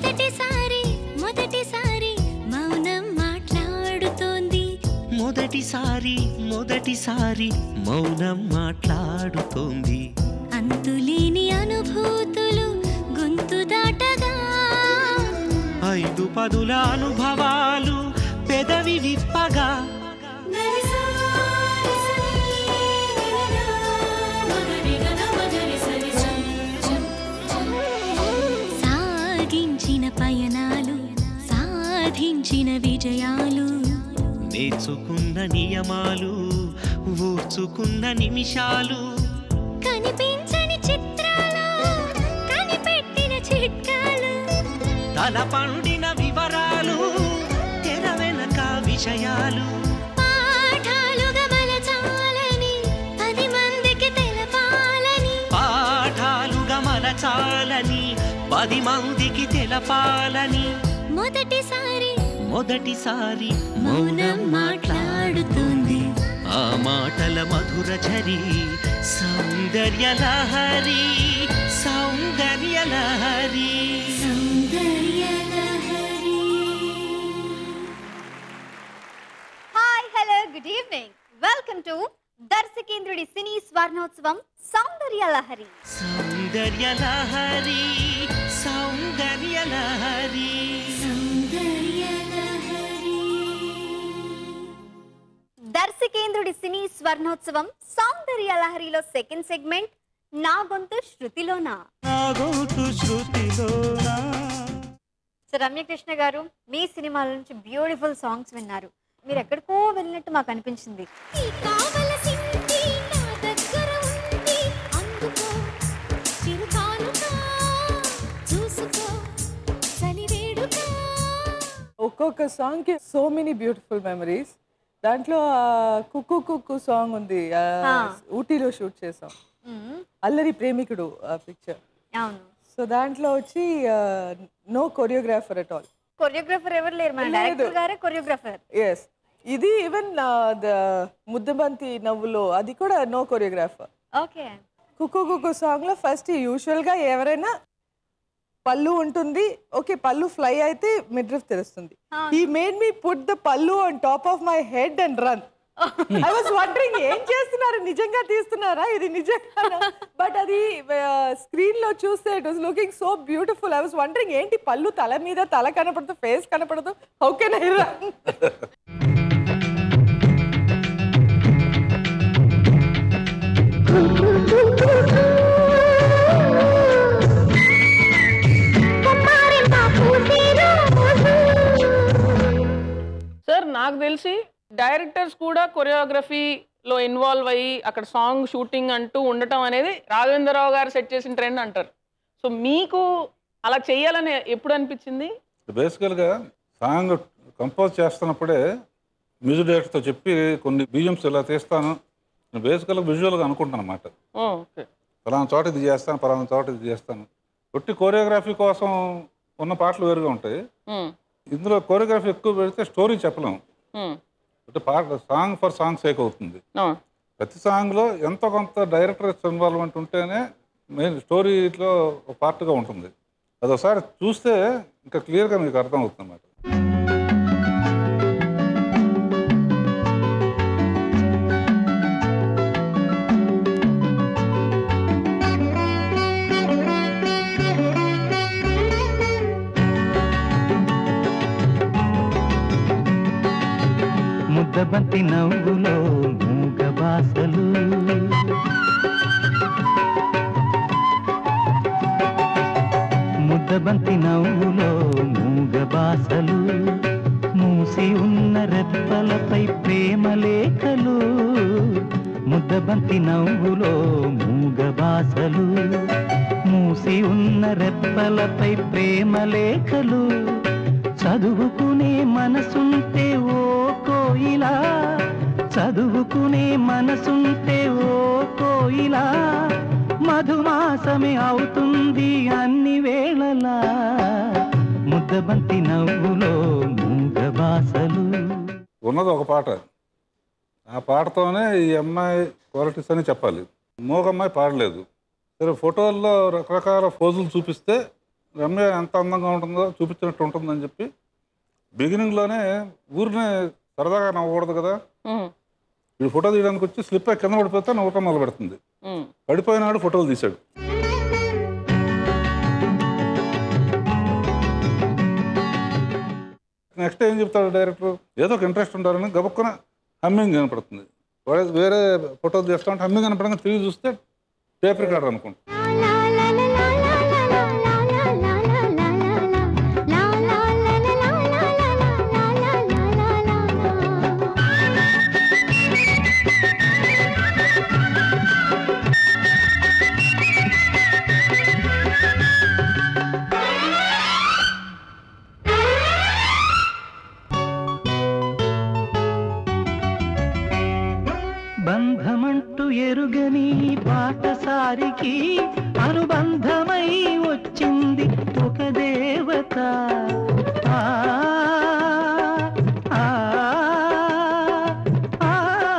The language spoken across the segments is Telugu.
మొదటిసారి మొదటిసారి మౌనం మాట్లాడుతోంది మొదటిసారి మొదటిసారి మౌనం మాట్లాడుతోంది అంతులేని అనుభూతులు గొంతు దాటగా ఐదు పదుల అనుభవాలు పెదవి విప్పగా సాగించిన పయనాలు సాధించిన విజయాలు నేర్చుకున్న నియమాలు ఊర్చుకున్న నిమిషాలు కనిపించని చిత్రాలు కనిపెట్టిన చిట్కాలు తల పండిన వివరాలు తెర వెనక విషయాలు పాఠాలుగా మలచాలని పది మందికి తెలపాలని పాఠాలుగా మలచాలని పది మందికి తెలపాలని మొదటిసారి మొదటిసారి మౌనం మాట్లాడుతుంది ఆ మాటల మధుర ఝరి Soundarya Lahari Soundarya Lahari Soundarya Lahari hi hello good evening welcome to దర్శకేంద్రుడి సినీ స్వర్ణోత్సవం సౌందర్య లహరి సౌందర్య లహరి సౌందర్య లహరి సౌందర్య లహరి దర్శకేంద్రుడి సినీ స్వర్ణోత్సవం సౌందర్య లహరిలో సెకండ్ సెగ్మెంట్ నా గొంతు శృతిలోనా నాగోతు శృతిలోనా సో రమ్యకృష్ణ గారు మీ సినిమాల నుంచి బ్యూటిఫుల్ సాంగ్స్ విన్నారు మీరు ఎక్కడికో వెళ్ళినట్టు మాకు అనిపించింది ఈ కావలసింది నా దగ్గర ఉంది అందుకో చిరుకానుక చూసుకో చలివేడుక ఒక్కొక్క సాంగ్కి సో మెనీ బ్యూటిఫుల్ మెమరీస్ దాంట్లో ఆ కుక్కు కుక్కు సాంగ్ ఉంది ఆ, ఆ. ఊటీలో షూట్ చేసాం మ్మ్. అల్లరి ప్రేమికుడు ఆ పిక్చర్ అవును సో దాంట్లో వచ్చి no choreographer at all choreographer ఎవరు లేరు మన లేదు. డైరెక్టర్ గారే కొరియోగ్రాఫర్ ఎస్ ఇది ఈవెన్ ద ముద్దబంతి నవ్వులో అది కూడా నో కొరియోగ్రాఫర్ ఓకే కుక్కు కుక్కు సాంగ్ లో ఫస్ట్ యూజువల్ గా ఎవరైనా పళ్ళు ఉంటుంది ఓకే పళ్ళు ఫ్లై అయితే మిడ్రిఫ్ తెలుస్తుంది ఈ మేడ్ మీ పుట్ ద పళ్ళు on top of my head and run I was wondering ఏం చేస్తున్నారు నిజంగా తీస్తున్నారా ఇది నిజంగా బట్ అది స్క్రీన్ లో చూస్తే it was looking so beautiful I was wondering ఏంటి పళ్ళు తల మీద తల కనపడదు ఫేస్ కనపడదు how can I run sir నాకు తెలిసి డైరెక్టర్స్ కూడా కొరియోగ్రఫీలో ఇన్వాల్వ్ అయ్యి అక్కడ సాంగ్ షూటింగ్ అంటూ ఉండటం అనేది రాఘవేంద్రరావు గారు సెట్ చేసిన ట్రెండ్ అంటారు సో మీకు అలా చెయ్యాలని ఎప్పుడు అనిపించింది బేసికల్గా సాంగ్ కంపోజ్ చేస్తున్నప్పుడే మ్యూజిక్ డైరెక్టర్తో చెప్పి కొన్ని బీజమ్స్ ఇలా తీస్తాను నేను బేసికల్గా విజువల్గా అనుకుంటాను అనమాట ఓ, ఓకే ఫలానా చోట ఇది చేస్తాను ఫలానా చోట ఇది చేస్తాను ఒట్టి కోరియోగ్రఫీ కోసం ఉన్న పాటలు వేరుగా ఉంటాయి ఉమ్, ఇందులో కోరియోగ్రఫీ ఎక్కువ పెడితే స్టోరీ చెప్పలేము ఉమ్, అంటే పాట సాంగ్ ఫర్ సాంగ్ సేక్ అవుతుంది ఆ, ప్రతి సాంగ్లో ఎంతో కొంత డైరెక్టర్ ఇన్వాల్వ్మెంట్ ఉంటేనే మెయిన్ స్టోరీలో ఒక పార్ట్గా ఉంటుంది అది ఒకసారి చూస్తే ఇంకా క్లియర్గా మీకు అర్థం అవుతుంది అన్నమాట ముద్దబంతి నవ్వులో మూగ బాసలు ముద్దబంతి నవ్వులో మూగ బాసలు మూసి ఉన్న రెప్పలపై ప్రేమ లేఖలు ముద్దబంతి నవ్వులో మూగ బాసలు మూసి ఉన్న రెప్పలపై ప్రేమ లేఖలు చదువుకునే మనసుంటే ఓ కోయిలా చదువుకునే మనసుంటే ఓ కోయిలా మధుమాసమే అవుతుంది అన్ని వేళలా ముద్దబంతి నవ్వులో మూగ బాసలు ఉన్నది ఒక పాట ఆ పాటతోనే ఈ అమ్మాయి క్వాలిటీస్ అని చెప్పాలి మూగ అమ్మాయి పాడలేదు సరే ఫోటోల్లో రకరకాల పోజులు చూపిస్తే రమ్య ఎంత అందంగా ఉంటుందో చూపించినట్టు ఉంటుందని చెప్పి బిగినింగ్లోనే ఊరినే సరదాగా నవ్వకూడదు కదా ఉమ్, వీడు ఫోటో తీయడానికి వచ్చి స్లిప్ అయి కింద పడిపోతే నవ్వటం మొదలు పెడుతుంది ఉమ్. పడిపోయినాడు ఫోటోలు తీశాడు నెక్స్ట్ ఏం చెప్తాడు డైరెక్టర్ ఏదో ఒక ఇంట్రెస్ట్ ఉంటారని గబుక్కున హమ్మింగ్ కనపడుతుంది వాడే వేరే ఫోటోలు తీస్తా ఉంటే హమ్మింగ్ కనపడంగా తిరిగి చూస్తే టేప్ రికార్డర్ అనుకుంటా బంధమంటూ ఎరుగని పాటసారికి అనుబంధమై వచ్చింది ఒక దేవత ఆ, ఆ, ఆ.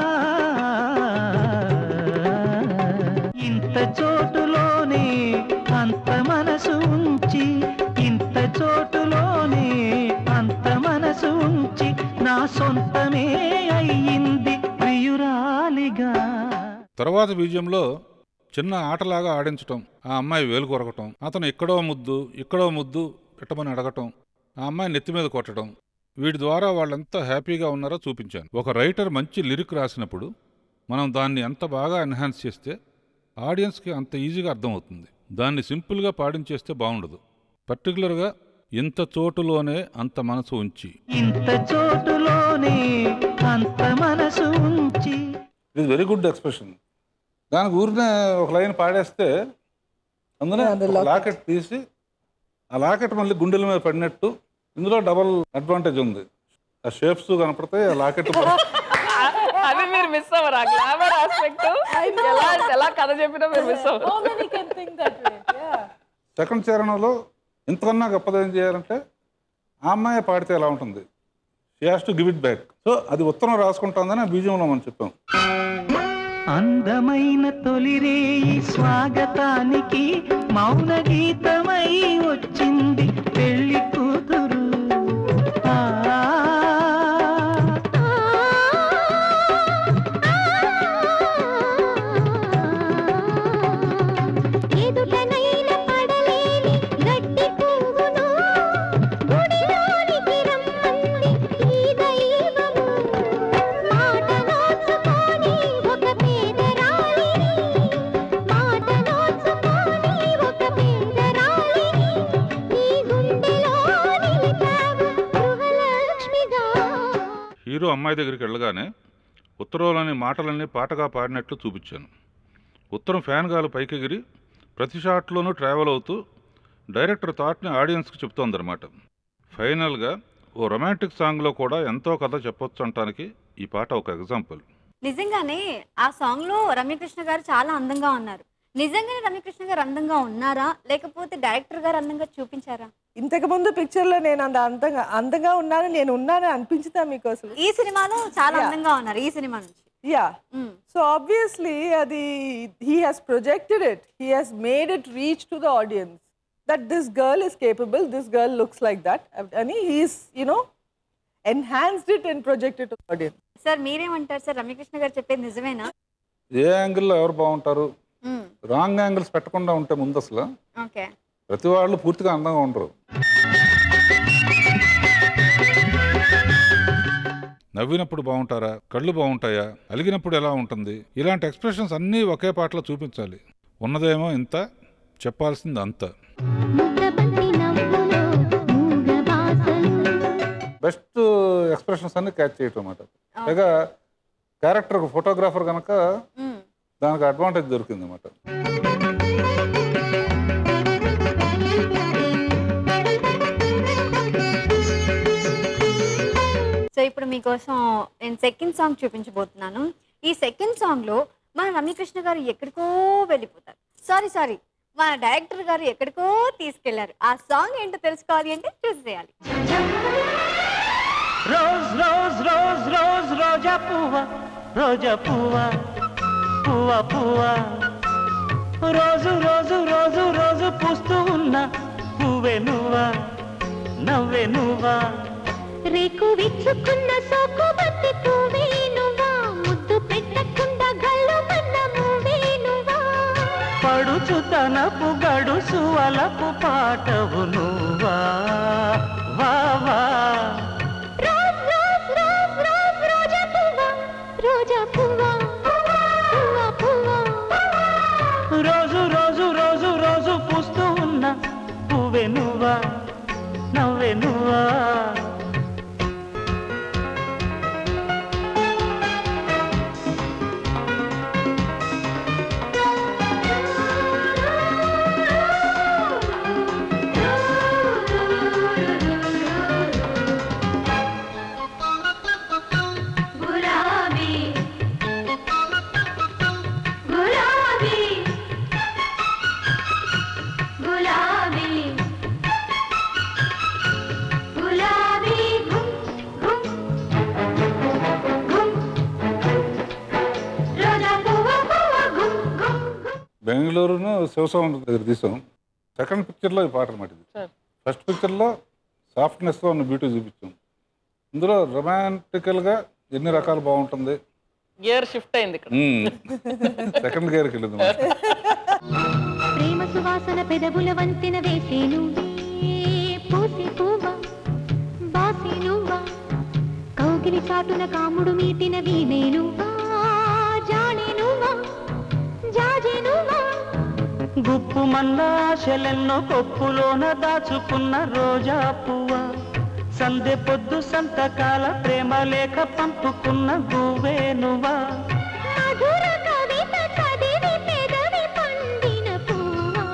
ఇంత చోటులోనే అంత మనసు ఉంచి ఇంత చోటులోనే అంత మనసు ఉంచి నా సొంతమే అయ్యింది ప్రియురాలిగా తర్వాత బీజంలో చిన్న ఆటలాగా ఆడించటం ఆ అమ్మాయి వేలు కొరకటం అతను ఇక్కడో ముద్దు ఇక్కడో ముద్దు పెట్టమని అడగటం ఆ అమ్మాయి నెత్తి మీద కొట్టడం వీటి ద్వారా వాళ్ళెంత హ్యాపీగా ఉన్నారో చూపించాను ఒక రైటర్ మంచి లిరిక్ రాసినప్పుడు మనం దాన్ని ఎంత బాగా ఎన్హాన్స్ చేస్తే ఆడియన్స్కి అంత ఈజీగా అర్థమవుతుంది దాన్ని సింపుల్గా పాడించేస్తే బాగుండదు పర్టికులర్గా ఇంత చోటులోనే అంత మనసు ఉంచి ఇంత చోటులోనే అంత మనసు ఉంచి ఇది వెరీ గుడ్ ఎక్స్ప్రెషన్ దానికి ఊరినే ఒక లైన్ పాడేస్తే అందులో Yeah, the locket. లాకెట్ తీసి ఆ లాకెట్ మళ్ళీ గుండెల మీద పడినట్టు ఇందులో డబల్ అడ్వాంటేజ్ ఉంది ఆ షేప్స్ కనపడతాయి ఆ లాకెట్ అది మీరు మిస్ అవ్వరు ఆ గ్లామర్ ఆస్పెక్ట్ ఎలా ఎలా కథ చెప్పినా మీరు మిస్ అవ్వరు How many can think that way? Yeah. Second చరణంలో ఇంతకన్నా గొప్పది ఏం చేయాలంటే ఆ అమ్మాయి పాడితే ఎలా ఉంటుంది she has to give it back so అది ఉత్తరం రాసుకుంటుందని ఆ బీజంలో మనం చెప్పాం అందమైన తొలిరేయి స్వాగతానికి మౌన గీతమై వచ్చింది పెళ్లి కూతురు ఆ, ఎదుటనైన పడలేని గడ్డి పువ్వును గుడిలోనికి రమ్మంది ఈ దైవము మాట నోచుకొని ఒక పేదరాలిని మాట నోచుకొని ఒక పేదరాలిని నీ గుండెలో నిలిపావు గృహలక్ష్మిగా హీరో అమ్మాయి దగ్గరికి వెళ్ళగానే ఉత్తరంలోని మాటలన్నీ పాటగా పాడినట్లు చూపించాను ఉత్తరం ఫ్యాన్ గాలు పైకెగిరి ప్రతి షాట్లోనూ ట్రావెల్ అవుతూ డైరెక్టర్ థాట్ని ఆడియన్స్కి చెప్తోందన్నమాట ఫైనల్గా ఓ రొమాంటిక్ సాంగ్లో కూడా ఎంతో కథ చెప్పొచ్చు అనటానికి ఈ పాట ఒక ఎగ్జాంపుల్ నిజంగానే ఆ సాంగ్ లో రమ్యకృష్ణ గారు చాలా అందంగా ఉన్నారు నిజంగానే రమ్యకృష్ణ గారు అందంగా ఉన్నారా లేకపోతే డైరెక్టర్ గారు అందంగా చూపించారా ఇంతకు ముందు పిక్చర్ లో నేను అంత అందంగా అందంగా ఉన్నాను నేను ఉన్నాను అనిపించుతా మీకు అసలు ఈ సినిమాలో చాలా Yeah. అందంగా ఉన్నారు ఈ సినిమా నుంచి యా మ్మ్. సో ఆబ్వియస్లీ అది he has projected it he has made it reach to the audience that this girl is capable this girl looks like that అని he's you know enhanced it and projected to audience sir మీరేమంటారు సార్ రమ్యకృష్ణ గారు చెప్పేది నిజమేనా ఏ యాంగిల్లో ఎవరు బాగుంటారు మ్మ్. రాంగ్ యాంగిల్స్ పెట్టకుండా ఉంటే ముందు అసలు ఓకే ప్రతి వాళ్ళు పూర్తిగా అందంగా ఉండరు నవ్వినప్పుడు బాగుంటారా కళ్ళు బాగుంటాయా అలిగినప్పుడు ఎలా ఉంటుంది ఇలాంటి ఎక్స్ప్రెషన్స్ అన్నీ ఒకే పాటలో చూపించాలి ఉన్నదేమో ఇంత చెప్పాల్సింది అంత ముద్దబంతి నవ్వులో మూగ బాసలు బెస్ట్ ఎక్స్ప్రెషన్స్ అన్ని క్యాచ్ చేయటం అన్నమాట పైగా క్యారెక్టర్ ఫోటోగ్రాఫర్ కనుక మ్మ్. దానికి అడ్వాంటేజ్ దొరికింది అన్నమాట సో ఇప్పుడు మీకోసం నేను సెకండ్ సాంగ్ చూపించబోతున్నాను ఈ సెకండ్ సాంగ్ లో మన రమ్యకృష్ణ గారు ఎక్కడికో వెళ్ళిపోతారు సారీ సారీ మన డైరెక్టర్ గారు ఎక్కడికో తీసుకెళ్లారు ఆ సాంగ్ ఏంటో తెలుసుకోవాలి అంటే చూసేయాలి రోజ్ రోజ్ రోజ్ రోజ్ రోజా పువ్వ రోజా పువ్వ పువ్వ పువ్వ రోజు రోజు రోజు రోజు పూస్తూ ఉన్న పువ్వే నవ్వే నువ్వా రేకు విచ్చుకున్న సోకు బత్తి పువ్వేనువా ముద్దు పెట్టకుండా గల్లు మన్న మువ్వేనువా పడుచు తనపు గడుసు అలపు పాటవు నువ్వా వా వా రోజ్ రోజ్ రోజ్ రోజ్ రోజా పువ్వా రోజా పువ్వా పువ్వా పువ్వా రోజు రోజు రోజు రోజు పూస్తూ ఉన్న పువ్వే నువ్వా నవ్వే నువ్వా గులాబీ గులాబీ గులాబీ గులాబీ గుమ్ గుమ్ గుమ్ రోజా పువ్వ పువ్వ గుమ్ గుమ్ గుమ్ బెంగళూరును శివస్వామి దగ్గర తీసాం సెకండ్ పిక్చర్లో ఈ పాట అనమాట ఇది సార్ ఫస్ట్ పిక్చర్లో సాఫ్ట్నెస్తో ఉన్న బ్యూటీ చూపించాం ఇందులో రొమాంటికల్గా ఎన్ని రకాలు బాగుంటుంది గేర్ షిఫ్ట్ అయింది ఇక్కడ సెకండ్ గేర్కి వెళ్ళింది మాట. ప్రేమ సువాసన పెదవుల వంతెన వేసే నువ్వే పూసి పువ్వ బాసి నువ్వా కౌగిలి చాటున కాముడు మీటిన వీణే నువ్వా జానే నువ్వా జాజే నువ్వా గుప్పు మన్నాశలెన్నో కొప్పులోన దాచుకున్న రోజా పువ్వ సందె పొద్దు సంతకాల ప్రేమ లేఖ పంపుకున్న గువ్వే నువ్వా మధుర కవిత చదివి పెదవి పండిన పువ్వా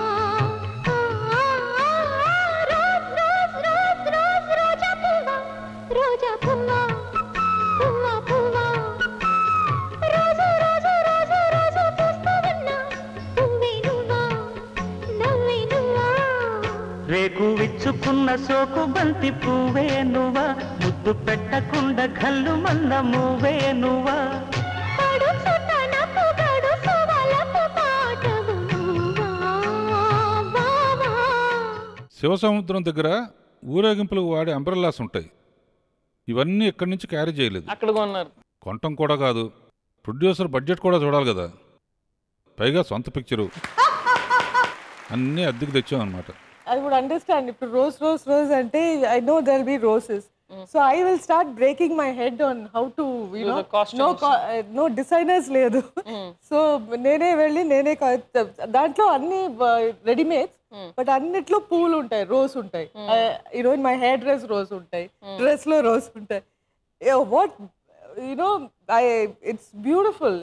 రోజ్ రోజ్ రోజ్ రోజ్ రోజా పువ్వా రోజా పువ్వా పువ్వా పువ్వా రోజు రోజు రోజు రోజు పూస్తూ ఉన్నా పువ్వే నువ్వా నవ్వే నువ్వా రేకు విచ్చుకున్న సోకు బంతి పువ్వే నువ్వా ముద్దు పెట్టకుండా కళ్ళు మంద మువ్వే నువ్వా పడుచు తనపు గడుసు వలపు పాటవు నువ్వా వావా శివసముద్రం దగ్గర ఊరేగింపులకు వాడే అంబ్రెల్లాస్ ఉంటాయి ఇవన్నీ ఇక్కడి నుంచి క్యారీ చేయలేదు అక్కడ కొన్నారు కొనటం కూడా కాదు ప్రొడ్యూసర్ బడ్జెట్ కూడా చూడాలి కదా పైగా సొంత పిక్చరు అన్నీ అద్దెకి తెచ్చాం అనమాట I would understand if rose, rose, rose, and I know there'll be roses. So I will start breaking my head on how to, you Do know, the costumes. no, co- uh, no designers లేదు సో నేనే వెళ్ళి నేనే క- దాంట్లో అన్ని రెడీమేడ్స్ బట్ అన్నిట్లో పూలు ఉంటాయి రోజ్ ఉంటాయి you know my hair dress rose ఉంటాయి డ్రెస్ లో రోజ్ ఉంటాయి what you know I it's beautiful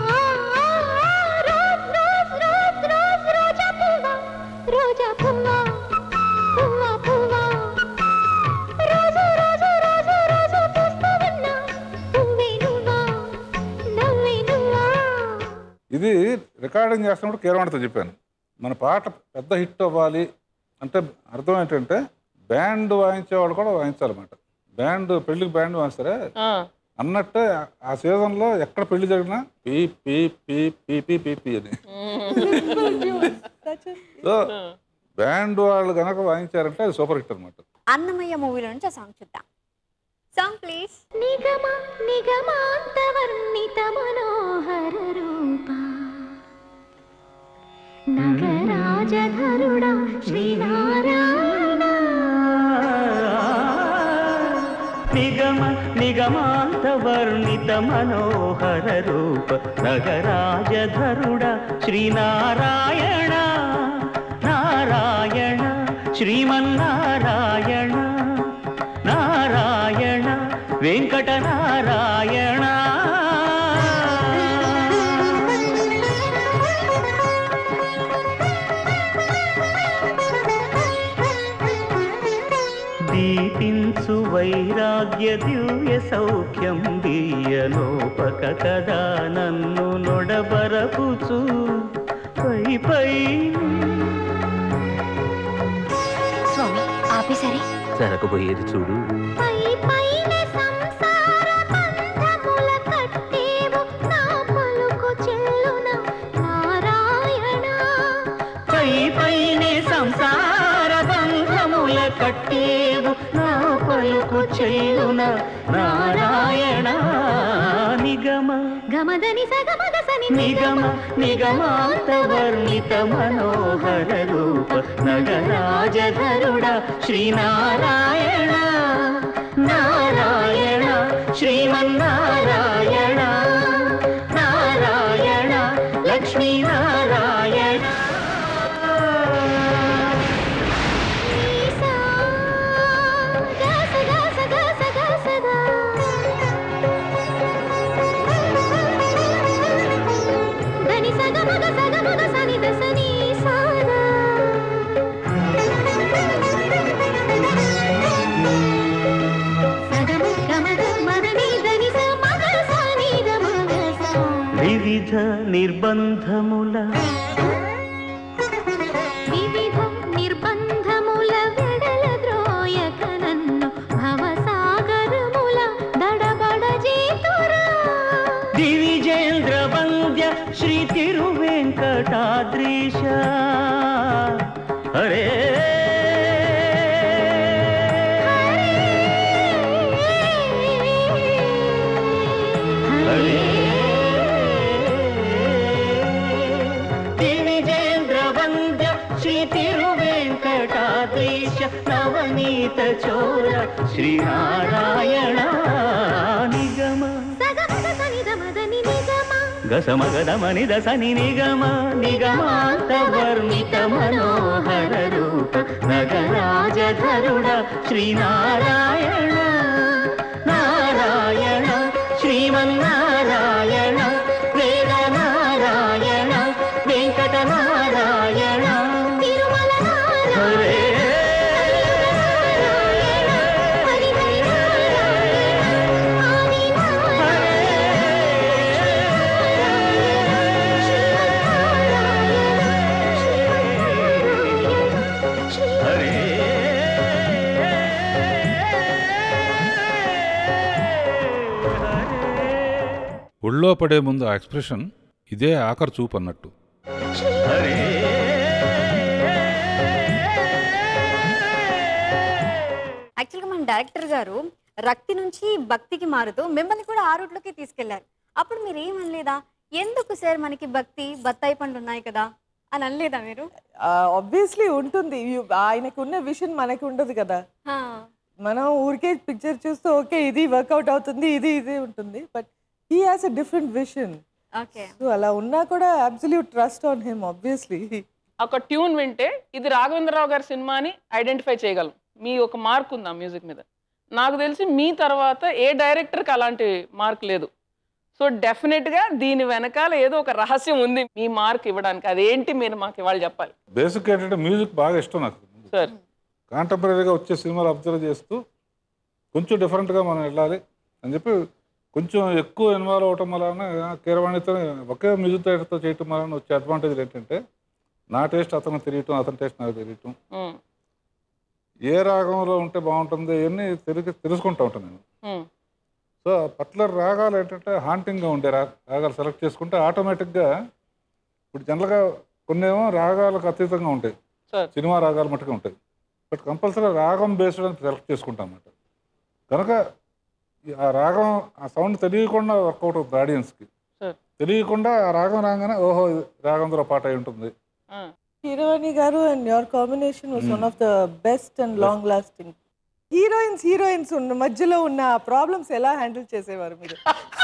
rose rose rose rose రోజా పువ్వా రోజా పువ్వా పువ్వా పువ్వా రోజు రోజు రోజు రోజు పూస్తూ ఉన్నా పువ్వే నువ్వా నవ్వే నువ్వా ఇది రికార్డింగ్ చేస్తున్నప్పుడు కీరవాణితో చెప్పాను మన పాట పెద్ద హిట్ అవ్వాలి అంటే అర్థం ఏంటంటే బ్యాండ్ వాయించే వాళ్ళు కూడా వాయించాలన్నమాట బ్యాండ్ పెళ్లికి బ్యాండ్ వాయిస్తారే ఆ, అన్నట్టే ఆ సీజన్లో ఎక్కడ పెళ్లి జరిగినా పీ పీ పీ పీ పీ పీ పీ అని సో బ్యాండ్ వాళ్ళు కనుక వాయించారంటే అది సూపర్ హిట్ అనమాట అన్నమయ్య మూవీలో నుంచి ఆ సాంగ్ చూద్దాం సాంగ్ ప్లీజ్ నిగమ నిగమాంత వర్ణిత మనోహర రూప నగరాజధరుడా శ్రీనారాయణ నిగమ నిగమాంత వర్ణిత మనోహర రూప నగరాజధరుడ శ్రీనారాయణ నారాయణ శ్రీమన్నారాయణ నారాయణ వెంకట నారాయణ దీపించు వైరాగ్య దివ్య సౌఖ్యం దీయలోపక కదా నన్ను నొడబరపుచు పై పై స్వామి ఆపేసరి జరగబోయేది చూడు పై పైన సంసార బంధముల కట్టేవు నా పలుకు చెల్లున నారాయణ పై పైనే సంసార బంధముల పట్టేవు నా పలుకు చెల్లున నారాయణ నిగమ గమదని సగమగ సని నిగమ నిగమాంత వర్ణిత మనోహర రూప నగరాజధరుడ శ్రీనారాయణ నారాయణ శ్రీమన్నారాయణ నారాయణ లక్ష్మీనారాయణ సా గస గస గస గస దని సగమగ సగమగ సని దసని సాదా సగమ గమగ మదని దని సమగ సని గమగ సా వివిధ నిర్బంధముల వివిధ నిర్బంధముల వెడల ద్రోయక నన్ను భవసాగరముల దడబడ జీతురా దివిజేంద్ర వంద్య శ్రీ తిరువెంకటాద్రీశ హరే హరే దివిజేంద్ర వంద్య శ్రీ తిరువెంకటాద్రీశ నవనీత చోర శ్రీనారాయణ నిగమ సగమగ సనిద మదని నిగమ గసమగదమని దసని నిగమ నిగమాంత వర్ణిత మనోహర రూప నగరాజధరుడ శ్రీనారాయణ నారాయణ శ్రీమన్నారాయణ వేద నారాయణ వెంకట నారాయణ తిరుమల నారాయణ హరే హరి హరి నారాయణ ఆది హరే ఒళ్ళో పడే ముందు ఆ ఎక్స్ప్రెషన్ ఇదే ఆఖరి చూపు అన్నట్టు హరే యాక్చువల్గా మన డైరెక్టర్ గారు రక్తి నుంచి భక్తికి మారుతూ మిమ్మల్ని కూడా ఆ రూట్లోకి తీసుకెళ్లారు అప్పుడు మీరు ఏమనలేదా ఎందుకు సార్ మనకి భక్తి బత్తాయి పండ్లు ఉన్నాయి కదా అని అనలేదా మీరు ఆబ్వియస్లీ ఉంటుంది You- ఆయనకు ఉన్న విషన్ మనకి ఉండదు కదా హా. మనం ఊరికే పిక్చర్ చూస్తూ ఓకే ఇది వర్కౌట్ అవుతుంది ఇది ఇది ఉంటుంది but he has a different vision okay so అలా ఉన్నా కూడా absolute trust on him obviously ఒక ట్యూన్ వింటే ఇది రాఘవేంద్రరావు గారి సినిమా అని ఐడెంటిఫై చేయగలం మీ ఒక మార్క్ ఉంది ఆ మ్యూజిక్ మీద నాకు తెలిసి మీ తర్వాత ఏ డైరెక్టర్కి అలాంటి మార్క్ లేదు సో డెఫినెట్గా దీని వెనకాల ఏదో ఒక రహస్యం ఉంది మీ మార్క్ ఇవ్వడానికి అదేంటి మీరు మాకు ఇవాళ చెప్పాలి బేసిక్ ఏంటంటే మ్యూజిక్ బాగా ఇష్టం నాకు సార్ కాంటెంపరీగా వచ్చే సినిమాలు అబ్జర్వ్ చేస్తూ కొంచెం డిఫరెంట్గా మనం వెళ్ళాలి అని చెప్పి కొంచెం ఎక్కువ ఇన్వాల్వ్ అవటం వలన కీరవాణితో ఒకే మ్యూజిక్ డైరెక్టర్తో చేయటం వలన వచ్చే అడ్వాంటేజ్ ఏంటంటే నా టేస్ట్ అతనికి తెలియటం అతని టేస్ట్ నాకు తెలియటం ఉమ్, ఏ రాగంలో ఉంటే బాగుంటుంది ఇవన్నీ తెలిసి తెలుసుకుంటూ ఉంటాను నేను ఉమ్, సో పర్టికులర్ రాగాలు ఏంటంటే హాంటింగ్గా ఉండే రా రాగాలు సెలెక్ట్ చేసుకుంటే ఆటోమేటిక్గా ఇప్పుడు జనరల్గా కొన్ని ఏమో రాగాలకు అతీతంగా ఉంటాయి సార్ సినిమా రాగాలు మట్టుగా ఉంటాయి బట్ కంపల్సరీ రాగం బేస్డ్ అని సెలెక్ట్ చేసుకుంటాం అన్నమాట కనుక ఈ ఆ రాగం ఆ సౌండ్ తెలియకుండా వర్కౌట్ అవుతుంది ఆడియన్స్కి సార్ తెలియకుండా ఆ రాగం రాగానే ఓహో ఇది రాగంలో పాట అయి ఉంటుంది ఆ, హీరోయిని గారు and your combination was one of the best and long lasting heroines heroines ఉన్న మధ్యలో ఉన్న ప్రాబ్లమ్స్ ఎలా హ్యాండిల్ చేసేవారు మీరు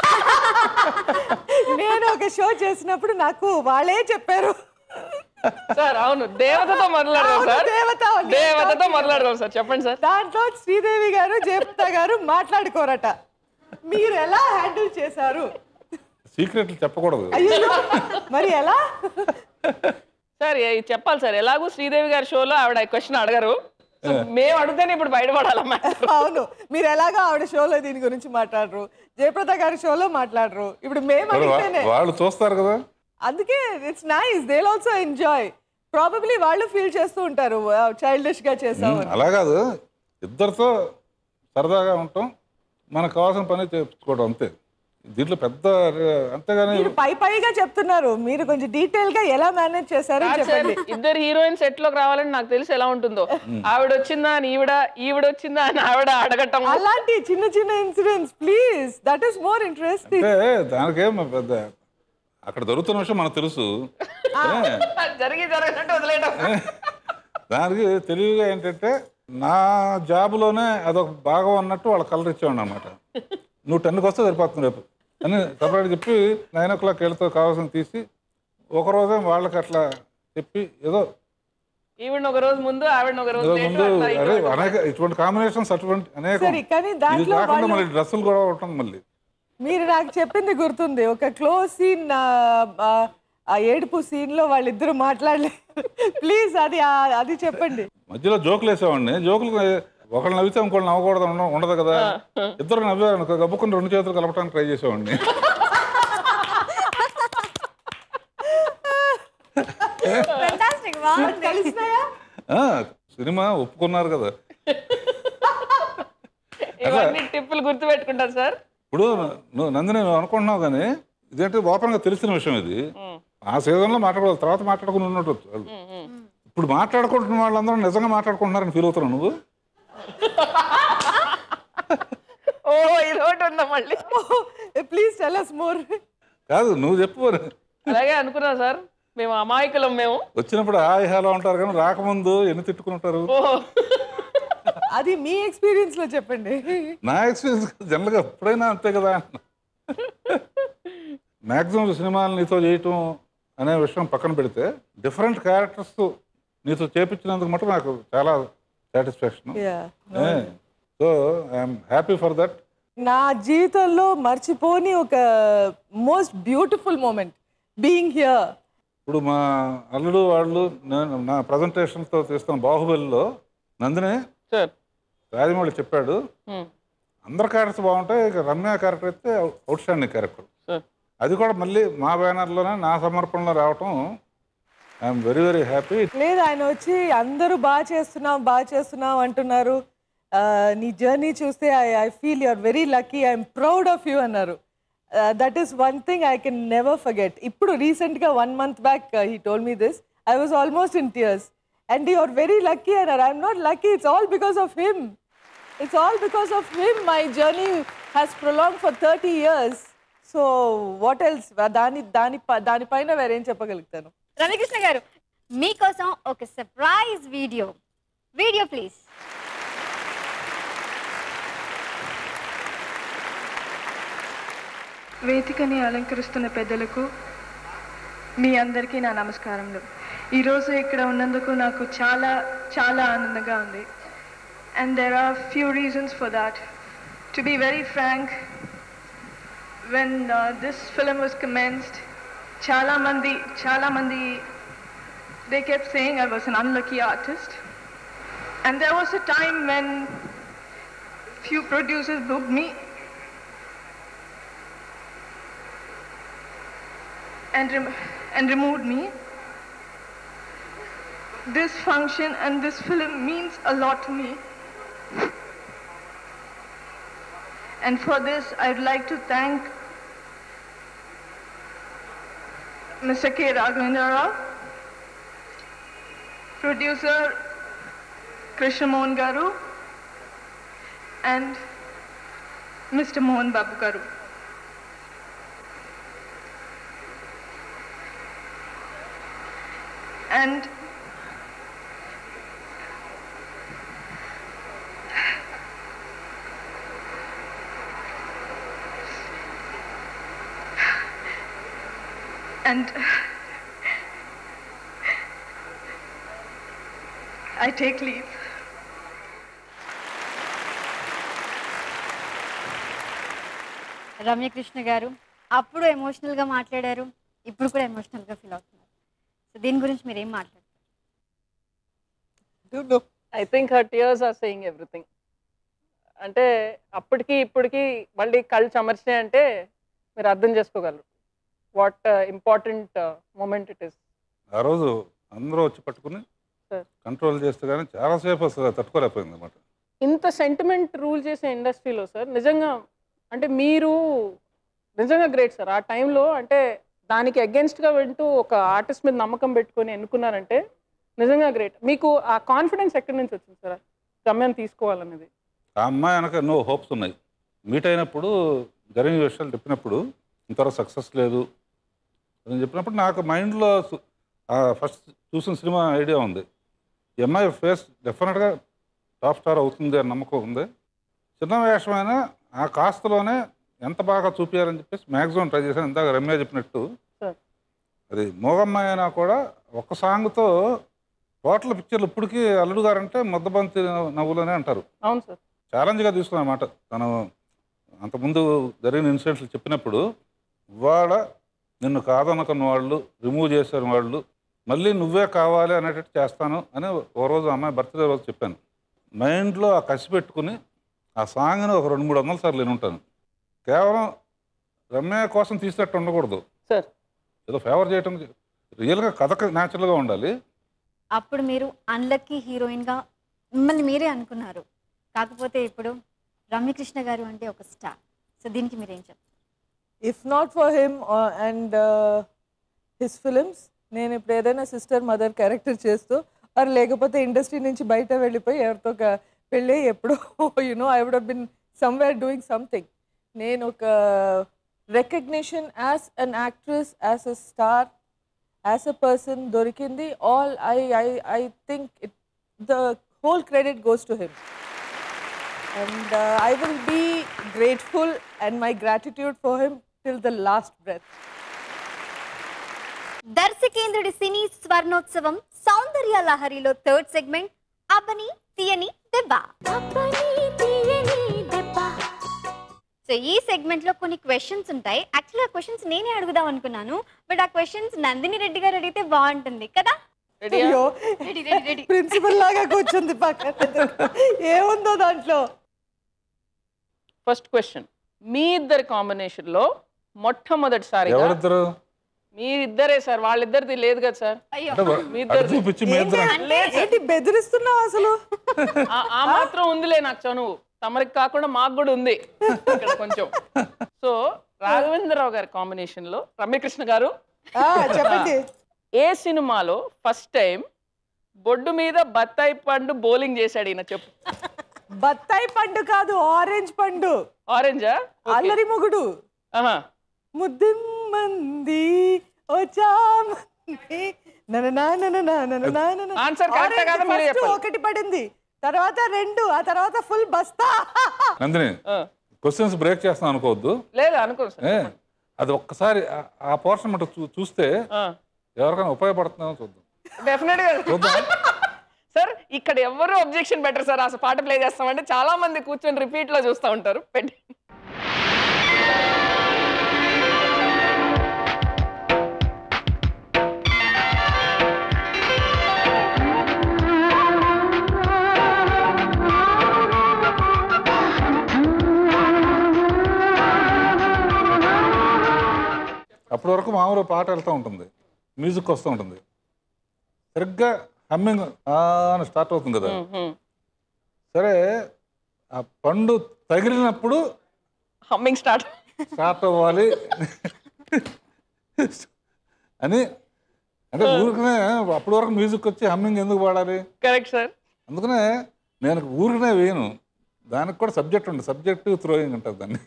నేను ఒక షో చేసినప్పుడు నాకు వాళ్ళే చెప్పారు సార్ అవును దేవతతో మొదలాడదాం అవును, సార్ దేవత, నేను దేవతతో talking మొదలాడదాం సార్ చెప్పండి సార్ దాంట్లో శ్రీదేవి గారు జయప్రద గారు మాట్లాడుకోరట మీరు ఎలా హ్యాండిల్ చేశారు సీక్రెట్లు చెప్పకూడదు అయ్యో మరి ఎలా సార్ ఏ- చెప్పాలి సార్ ఎలాగో శ్రీదేవి గారి షోలో ఆవిడ క్వశ్చన్ అడగరు సో మేము అడిగితేనే ఇప్పుడు బయటపడాలమ్మా అవును మీరు ఎలాగో ఆవిడ షోలో దీని గురించి మాట్లాడరు జయప్రద గారి షోలో మాట్లాడరు ఇప్పుడు మేము మరి వా- అడిగితేనే వాళ్ళు చూస్తారు కదా అందుకే it's nice they also enjoy probably వాళ్ళు ఫీల్ చేస్తూ ఉంటారు చైల్డిష్ గా చేసాము అని. అలా కాదు ఇద్దరితో సరదాగా ఉంటాం మనకు కావాల్సిన పని చేసుకోవడం అంతే దీంట్లో పెద్ద అంతేగాని మీరు పై పైగా చెప్తున్నారు మీరు కొంచెం డీటెయిల్ గా ఎలా మేనేజ్ చేశారో కాదు సార్, చెప్పండి ఇద్దరు హీరోయిన్ సెట్ లోకి రావాలని నాకు తెలిసి ఎలా ఉంటుందో ఆవిడ వచ్చిందా అని ఈవిడ ఈవిడ వచ్చిందా అని ఆవిడ అడగటం అలాంటి చిన్న చిన్న incidents please that is more interesting అంటే దానికేం పెద్ద అక్కడ దొరుకుతున్న విషయం మనకు తెలుసు ఏ, జరిగి జరగనట్టు వదిలేయడం దానికి తెలివిగా ఏంటంటే నా జాబ్లోనే అదొక భాగం అన్నట్టు వాళ్ళ కలర్ ఇచ్చేవాడు అనమాట నువ్వు టెన్కి వస్తే సరిపోతుంది రేపు అని సపరేట్ చెప్పి నైన్ ఓ క్లాక్ వెళ్తే కావాల్సింది తీసి ఒక రోజే వాళ్ళకి అట్లా చెప్పి ఏదో ఈవిడ ఒక రోజు ముందు ఆవిడ ఒక రోజు ఏదో later ముందు అట్లా అదే ఈవిడ- అనేక ఇటువంటి కాంబినేషన్స్ అటువంటి అనేక సరే కానీ ఇది దాంట్లో కాకుండా వాళ్ళు మళ్ళీ డ్రెస్సులు కూడా ఉంటుంది మళ్ళీ మీరు నాకు చెప్పింది గుర్తుంది ఒక క్లోజ్ సీన్ ఆ ఏడుపు సీన్ లో వాళ్ళిద్దరు మాట్లాడలేదు ప్లీజ్ అది ఆ- అది చెప్పండి మధ్యలో జోకులు వేసేవాడిని జోకులు ఒకళ్ళు నవ్వితే ఇంకోళ్ళు నవ్వకూడదు ఉండ- ఉండదు కదా ఇద్దరు నవ్వారు అనుకో గబ్బుకుని రెండు చేతులు కలపడానికి ట్రై చేసేవాడిని ఫెంటాస్టిక్ బాగుంది కలిసినాయా ఆ, సినిమా ఒప్పుకున్నారు కదా ఇవన్నీ టిప్పులు గుర్తు పెట్టుకుంటారు సార్ ఇప్పుడు నువ్వు నందిని నువ్వు అనుకుంటున్నావు కానీ ఇదేంటి ఓపెన్గా తెలిసిన విషయం ఇది ఆ సీజన్లో మాట్లాడకూడదు తర్వాత మాట్లాడుకుని ఉన్నట్టు వాళ్ళు. ఇప్పుడు మాట్లాడుకుంటున్న వాళ్ళందరూ నిజంగా మాట్లాడుకుంటున్నారని ఫీల్ అవుతున్నావు నువ్వు ఓ ఇది ఒకటి ఉందా మళ్ళీ ప్లీజ్ టెల్ అస్ మోర్ కాదు నువ్వు చెప్పు మరి. అలాగే అనుకున్నా సార్ మేము అమాయకులం మేము వచ్చినప్పుడు హాయ్ హలో అంటారు కానీ రాకముందు ఎన్ని తిట్టుకుంటారు ఓ అది మీ ఎక్స్పీరియన్స్ లో చెప్పండి నా ఎక్స్పీరియన్స్ జనరల్గా ఎప్పుడైనా అంతే కదా మ్యాక్సిమం సినిమాలు నీతో చేయటం అనే విషయం పక్కన పెడితే డిఫరెంట్ క్యారెక్టర్స్ నీతో చేపించినందుకు మటు నాకు చాలా satisfaction so I'm happy for that నా జీవితంలో మర్చిపోని ఒక most beautiful moment being here ఇప్పుడు మా అల్లుడు వాళ్ళు నేను నా ప్రజెంటేషన్తో తీస్తున్న బాహుబలిలో నందిని సార్ రాజమౌళి చెప్పాడు అందరు క్యారెక్టర్స్ బాగుంటాయి ఇక రమ్య క్యారెక్టర్ అయితే అవుట్ స్టాండింగ్ క్యారెక్టర్ సార్ అది కూడా మళ్ళీ మా బ్యానర్లోనే నా సమర్పణలో రావటం ఐఎమ్ వెరీ వెరీ హ్యాపీ లేదు ఆయన వచ్చి అందరూ బాగా చేస్తున్నాం బాగా చేస్తున్నాం అంటున్నారు ఆ, నీ జర్నీ చూస్తే I I feel you're very lucky I'm proud of you అన్నారు that is one thing I can never forget ఇప్పుడు రీసెంట్గా one month back he told me this I was almost in tears and you're very lucky అన్నారు I'm not lucky it's all because of him it's all because of him my journey has prolong for thirty years so what else దాని దాని ప- దానిపైన వేరేం చెప్పగలుగుతాను రవికృష్ణ గారు మీకోసం ఒక సర్ప్రైజ్ వీడియో వీడియో ప్లీజ్ వేదికని అలంకరిస్తున్న పెద్దలకు మీ అందరికీ నా నమస్కారములు ఈరోజు ఇక్కడ ఉన్నందుకు నాకు చాలా చాలా ఆనందంగా ఉంది and there are few reasons for that to be very frank when this film was commenced చాలామంది చాలామంది they kept saying I was un unlucky artist and there was a time when few producers book me and, rem- and removed me. This function and this film means a lot to me. And for this, I'd like to thank Mr. K. Raghavendra Rao, producer Krishna Mohan Garu, and Mr. Mohan Babu Garu. and and I take leave. Ramya Krishna garu అప్పుడు ఎమోషనల్గా మాట్లాడారు ఇప్పుడు కూడా ఎమోషనల్గా ఫీల్ అవుతున్నారు సో దీని గురించి మీరు ఏం మాట్లాడతారు I think her tears are saying everything అంటే అప్పటికి ఇప్పటికి మళ్ళీ కళ్ళు చెమర్చినాయి అంటే మీరు అర్థం చేసుకోగలరు what important moment it is ఆ రోజు అందరూ వచ్చి పట్టుకుని Sir. కంట్రోల్ చేస్తే కానీ చాలాసేపు అసలు తట్టుకోలేకపోయింది అనమాట ఇంత సెంటిమెంట్ రూల్ చేసే ఇండస్ట్రీలో సార్ నిజంగా అంటే మీరు నిజంగా గ్రేట్ సార్ ఆ టైంలో అంటే దానికి against గా వింటూ ఒక ఆర్టిస్ట్ మీద నమ్మకం పెట్టుకొని ఎన్నుకున్నారంటే నిజంగా గ్రేట్ మీకు ఆ కాన్ఫిడెన్స్ ఎక్కడి నుంచి వచ్చింది సార్ గమ్యం తీసుకోవాలనేది ఆ అమ్మాయి వెనక ఎన్నో హోప్స్ ఉన్నాయి మీట్ అయినప్పుడు జరిగిన విషయాలు చెప్పినప్పుడు ఇంతవరకు సక్సెస్ లేదు అని చెప్పినప్పుడు నాకు మైండ్లో ఫస్ట్ చూసిన సినిమా ఐడియా ఉంది ఈ అమ్మాయి ఫేస్ డెఫినెట్గా టాప్ స్టార్ అవుతుంది అని నమ్మకం ఉంది చిన్న వేషమైన ఆ కాస్తలోనే ఎంత బాగా చూపించాలని చెప్పేసి మ్యాక్సిమం ట్రై చేశాను ఇందాక రమ్య చెప్పినట్టు Sure. అది మోగమ్మాయి అయినా కూడా ఒక్క సాంగ్తో టోటల్ పిక్చర్లు ఇప్పటికీ అల్లుడు గారంటే ముద్దబంతి నవ్వులనే అంటారు అవును సార్ ఛాలెంజ్గా తీసుకున్న మాట తను అంతకుముందు జరిగిన ఇన్సిడెంట్లు చెప్పినప్పుడు ఇవాళ నిన్ను కాదనుకున్న వాళ్ళు రిమూవ్ చేసిన వాళ్ళు మళ్ళీ నువ్వే కావాలి అనేటట్టు చేస్తాను అని ఓ రోజు అమ్మాయి బర్త్డే రోజు చెప్పాను మైండ్లో ఆ కసి పెట్టుకుని ఆ సాంగ్ని ఒక రెండు మూడు వందల సార్లు నేను ఉంటాను కేవలం రమ్య కోసం తీసినట్టు ఉండకూడదు సార్ ఏదో ఫేవర్ చేయటం రియల్గా కథ న్యాచురల్గా ఉండాలి అప్పుడు మీరు అన్లక్కీ హీరోయిన్గా మిమ్మల్ని మీరే అనుకున్నారు కాకపోతే ఇప్పుడు రమ్యకృష్ణ గారు అంటే ఒక స్టార్ సో దీనికి మీరేం చెప్తారు if not for him and his films నేను ఇప్పుడు ఏదైనా సిస్టర్ మదర్ క్యారెక్టర్ చేస్తూ ఆర్ లేకపోతే ఇండస్ట్రీ నుంచి బయట వెళ్ళిపోయి ఎవరితో ఒక పెళ్ళి ఎప్పుడో you know I would been somewhere doing something నేను ఒక recognition as an actress as a star as a person దొరికింది all I I I think it the whole credit goes to him and uh, I will be grateful and my gratitude for him till the last breath. దర్శకేంద్రుడి సినీ స్వర్ణోత్సవం సౌందర్య లహరిలో third segment Abbani Teeyani Debba so ఈ సెగ్మెంట్ లో కొన్ని క్వశ్చన్స్ ఉంటాయి యాక్చువల్ ఆ క్వశ్చన్స్ నేనే అడుగుదాం అనుకున్నాను బట్ ఆ క్వశ్చన్స్ నందిని రెడ్డి గారు అడిగితే బాగుంటుంది కదా రెడీయా అయ్యో రెడీ రెడీ రెడీ ప్రిన్సిపల్ లాగా కూర్చుంది పక్కన ఏముందో దాంట్లో ఫస్ట్ క్వశ్చన్ మీ ఇద్దరి కాంబినేషన్ లో మొట్టమొదటిసారిగా ఎవరిద్దరు మీ ఇద్దరే సార్ వాళ్ళిద్దరిది లేదు కదా సార్ అయ్యో అంటే మీ అటు ఇద్దరిది చూపించి మీ ఇద్దరు ఏంటి బెదిరిస్తున్నావు అసలు ఆ- ఆ మాత్రం ఉందిలే నాకు చనువు తమరికి కాకుండా మాకు కూడా ఉంది ఇక్కడ కొంచెం సో రాఘవేంద్రరావు గారి కాంబినేషన్ లో రమ్యకృష్ణ గారు ఆ, చెప్పండి ఏ సినిమాలో ఫస్ట్ టైం బొడ్డు మీద బత్తాయి పండు బౌలింగ్ చేశాడు ఈయన చెప్పు బత్తాయి పండు కాదు ఆరెంజ్ పండు ఆరెంజా అల్లరి మొగుడు ఆహా ముద్దిమ్మంది ఓ చామంది నననా నననా నననా నననా. Answer correct Orange కాదా మీరే first చెప్పాలి. ఒకటి పడింది తర్వాత రెండు ఆ తర్వాత ఫుల్ బస్తా నందిని ఆ. క్వశ్చన్స్ బ్రేక్ చేస్తాను అనుకోవద్దు లేదు అనుకో సార్ ఏ, అది ఒక్కసారి ఆ- ఆ పోర్షన్ మటు చూ- చూస్తే ఎవరికైనా ఉపయోగపడుతుందో చూద్దాం డెఫినెట్ గా చూద్దాం సార్ ఇక్కడ ఎవరు అబ్జెక్షన్ బెటర్ సార్ అసలు పాట ప్లే చేస్తామంటే చాలా మంది కూర్చొని రిపీట్ లో చూస్తూ ఉంటారు పెట్టి అప్పటి వరకు మామూలు పాట వెళ్తూ ఉంటుంది మ్యూజిక్ వస్తూ ఉంటుంది సరిగ్గా హమ్మింగ్ అని స్టార్ట్ అవుతుంది కదా సరే ఆ పండు తగిలినప్పుడు హమ్మింగ్ స్టార్ట్ స్టార్ట్ అవ్వాలి అని అంటే ఊరికనే అప్పటి వరకు మ్యూజిక్ వచ్చి హమ్మింగ్ ఎందుకు పాడాలి కరెక్ట్ సార్ అందుకనే నేను ఊరికనే వేయను దానికి కూడా సబ్జెక్ట్ ఉంది సబ్జెక్ట్ థ్రోయింగ్ ఉంటుంది దాన్ని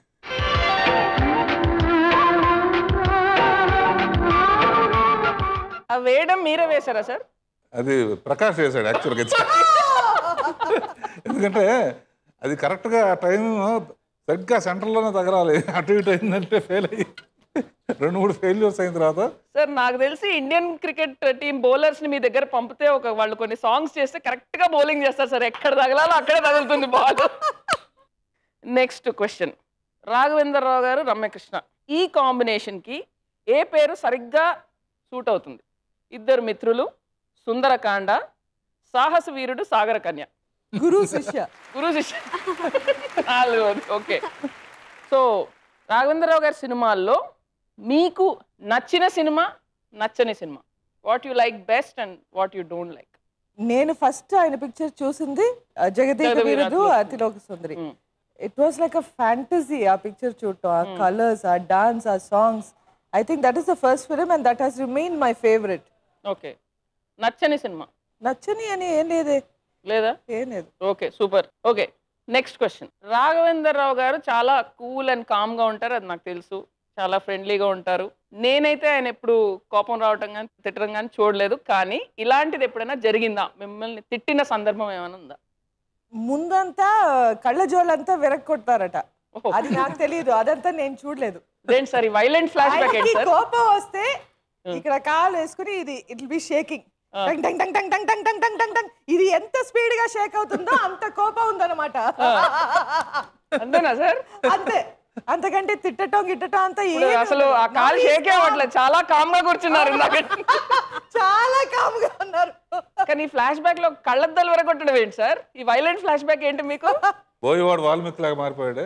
ఆ వేయడం మీరే వేశారా సార్ అది ప్రకాష్ చేశాడు యాక్చువల్గా ఎందుకంటే అది కరెక్ట్గా ఆ టైం సరిగ్గా సెంటర్లోనే తగరాలి అటు ఇటు అయిందంటే ఫెయిల్ అయ్యి రెండు మూడు ఫెయిల్యూర్స్ అయిన తర్వాత సార్ నాకు తెలిసి ఇండియన్ క్రికెట్ టీం బౌలర్స్ ని మీ దగ్గర పంపితే ఒక వాళ్ళు కొన్ని సాంగ్స్ చేస్తే కరెక్ట్ గా బౌలింగ్ చేస్తారు సార్ ఎక్కడ తగలాలో అక్కడే తగులుతుంది బాల్ నెక్స్ట్ క్వశ్చన్ రాఘవేంద్రరావు గారు రమ్యకృష్ణ ఈ కాంబినేషన్ కి ఏ పేరు సరిగ్గా సూట్ అవుతుంది ఇద్దరు మిత్రులు సుందరకాండ సాహస వీరుడు సాగర కన్య గురు శిష్య గురు శిష్య నాలుగు ఓకే సో రాఘవేంద్రరావు గారి సినిమాల్లో మీకు నచ్చిన సినిమా నచ్చని సినిమా what you like best and what you don't like నేను ఫస్ట్ ఆయన పిక్చర్ చూసింది ఆ, Jagadeka Jagadeka Veerudu Veerudu. Athiloka Sundari Mm. It was like a fantasy ఆ పిక్చర్ చూడటం ఆ కలర్స్ ఆ డాన్స్ ఆ songs I think that is the first film and that has remain my favourite okay నచ్చని సినిమా నచ్చని అని ఏం లేదే లేదా ఏం లేదు okay super okay next question Raghavender రావు గారు చాలా కూల్ అండ్ కామ్ గా ఉంటారు అది నాకు తెలుసు చాలా ఫ్రెండ్లీగా ఉంటారు నేనైతే ఆయన ఎప్పుడు కోపం రావటం కానీ తిట్టడం కానీ చూడలేదు కానీ ఇలాంటిది ఎప్పుడైనా జరిగిందా మిమ్మల్ని తిట్టిన సందర్భం ఏమైనా ఉందా ముందంతా కళ్ళ జోళ్ళంతా విరక్కొడతారట ఓహో. అది నాకు తెలియదు అదంతా నేను చూడలేదు ఇదేంటి సార్ వైలెంట్ ఫ్లాష్ బ్యాక్ ఆయనకి ఏంటి సార్ కోపం వస్తే ఇక్కడ కాలు వేసుకుని ఇది ఇట్ బి షేకింగ్ ఆ. టంగ్ టంగ్ టంగ్ టంగ్ టంగ్ టంగ్ టంగ్ టంగ్ టంగ్ టంగ్ ఇది ఎంత స్పీడ్ గా షేక్ అవుతుందో అంత కోపం ఉందన్నమాట అంతేనా సార్ అంతే అంతకంటే తిట్టటం గిట్టటం అంతా ఇప్పుడు ఏమీ అసలు ఆ ఉండదు. కాలు Now షేక్ he's అవ్వట్లేదు చాలా కామ్ గా కూర్చున్నారు ఇందాక చాలా కామ్ గా ఉన్నారు కానీ ఫ్లాష్ బ్యాక్ లో కళ్ళద్దలు వరకొట్టడం ఏంటి సార్ ఈ వైలెంట్ ఫ్లాష్ బ్యాక్ ఏంటి మీకు పోయేవాడు వాల్మీకి లాగా మారిపోయాడే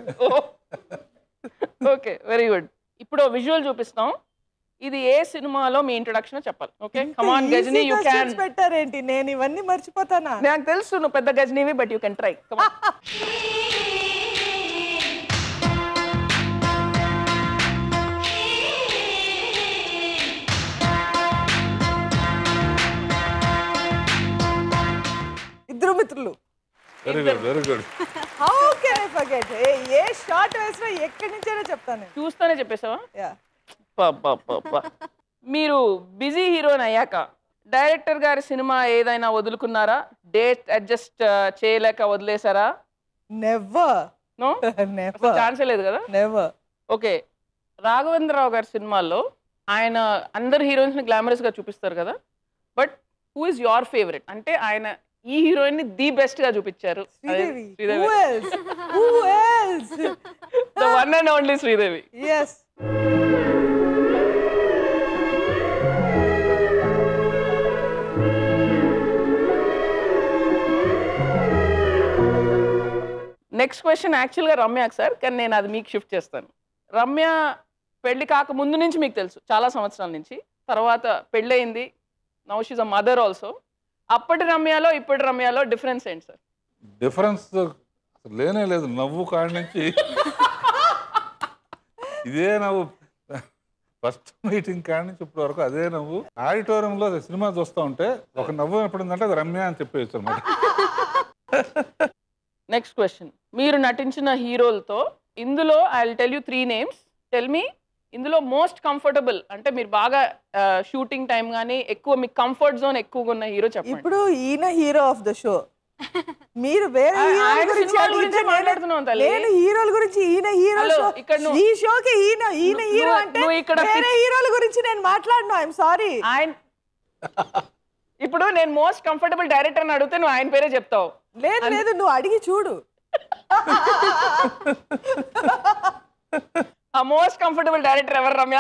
ఓకే వెరీ గుడ్ ఇప్పుడు విజువల్ చూపిస్తాం ఇది ఏ సినిమాలో మీ ఇంట్రొడక్షన్ చెప్పాలి okay come on Easy Ghajini you questions can పెట్టారేంటి నేను ఇవన్నీ మర్చిపోతానా నాకు తెలుసు నువ్వు పెద్ద గజనీవి but you can try Iddaru Mitrulu very good very good how can I forget ఏ షార్ట్ వేసినా ఎక్కడి నుంచైనా చెప్తాను నేను చూస్తూనే చెప్పేసావా యా పబ్బబ్బబ్బ. మీరు బిజీ హీరోయిన్ అయ్యాక డైరెక్టర్ గారి సినిమా ఏదైనా వదులుకున్నారా డేట్ అడ్జస్ట్ చేయలేక వదిలేసారా నెవర్ నో నెవర్ ఛాన్సే లేదు కదా నెవర్ ఓకే రాఘవేంద్రరావు గారి సినిమాల్లో ఆయన అందరు హీరోయిన్స్ ని గ్లామరస్ గా చూపిస్తారు కదా but who is your favourite అంటే ఆయన ఈ హీరోయిన్ ని ది బెస్ట్ గా చూపించారు అదే Sridevi Sridevi who else who else the one and only Sridevi yes next question యాక్చువల్గా రమ్యకి సార్ కానీ నేను అది మీకు షిఫ్ట్ చేస్తాను రమ్య పెళ్లి కాక ముందు నుంచి మీకు తెలుసు చాలా సంవత్సరాల నుంచి తర్వాత పెళ్ళయింది now she's a mother also అప్పటి రమ్యలో ఇప్పటి రమ్యలో డిఫరెన్స్ ఏంటి సార్ డిఫరెన్స్ లేనే లేదు నవ్వు కాడి నుంచి ఇదే నవ్వు ఫస్ట్ మీటింగ్ కాడి నుంచి ఇప్పటి వరకు అదే నవ్వు ఆడిటోరియంలో సినిమా చూస్తూ ఉంటే ఒక నవ్వు ఎప్పుడుందంటే అది రమ్య అని చెప్పేయచ్చు అనమాట నెక్స్ట్ క్వశ్చన్ మీరు నటించిన హీరోలతో ఇందులో I will tell you three names tell me ఇందులో మోస్ట్ కంఫర్టబుల్ అంటే మీరు బాగా షూటింగ్ టైం కానీ ఎక్కువ మీ కంఫర్ట్ జోన్ ఎక్కువగా ఉన్న హీరో చెప్పండి ఇప్పుడు ఈయన హీరో ఆఫ్ ద షో మీరు వేరే ఆ- హీరోల ఆయన గురించి సినిమాల అడిగితే గురించే నేను- మాట్లాడుతున్నాం తల్లి. నేను హీరోల గురించి ఈయన హీరో హలో, షో ఇక్కడ నువ్వు- ఈ షోకి ఈయన ఈయన నువ్వు- హీరో నువ్వు- అంటే నువ్వు ఇక్కడ వేరే పిచ్- హీరోల గురించి నేను మాట్లాడను ఐఎమ్ సారీ ఆయన ఇప్పుడు నేను మోస్ట్ కంఫర్టబుల్ డైరెక్టర్ అని అడిగితే నువ్వు ఆయన పేరే చెప్తావు లేదు లేదు నువ్వు అడిగి చూడు ఆ మోస్ట్ కంఫర్టబుల్ డైరెక్టర్ ఎవరు రమ్య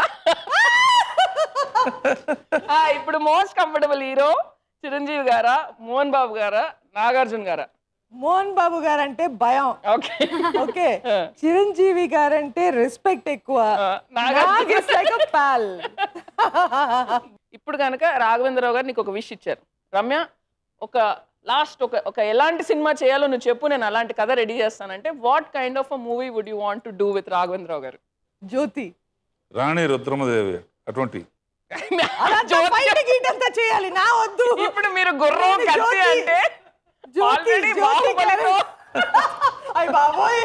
ఆ, ఇప్పుడు మోస్ట్ కంఫర్టబుల్ హీరో చిరంజీవి గారా మోహన్ బాబు గారా నాగార్జున గారా మోహన్ బాబు గారంటే భయం ఓకే ఓకే ఆ. చిరంజీవి గారంటే రెస్పెక్ట్ ఎక్కువ ఆ, నాగార్జున లైక్ పాల్ ఇప్పుడు కనుక రాఘవేంద్రరావు గారు నీకు ఒక విష్ ఇచ్చారు రమ్య ఒక లాస్ట్ ఒక ఒక ఎలాంటి సినిమా చేయాలో నువ్వు చెప్పు నేను అలాంటి కథ రెడీ చేస్తానంటే what kind of a movie would you want to do with Raghavendra Rao garu Jyothi రాణి రుద్రమదేవి అటువంటి అదంతా బయట గీటంతా చేయాలి నా వద్దు ఇప్పుడు మీరు గుర్రం నేను కత్తి జ్యోతి. అంటే జ్యోతి already జ్యోతి బాహుబలిలో అయ్య బాబోయ్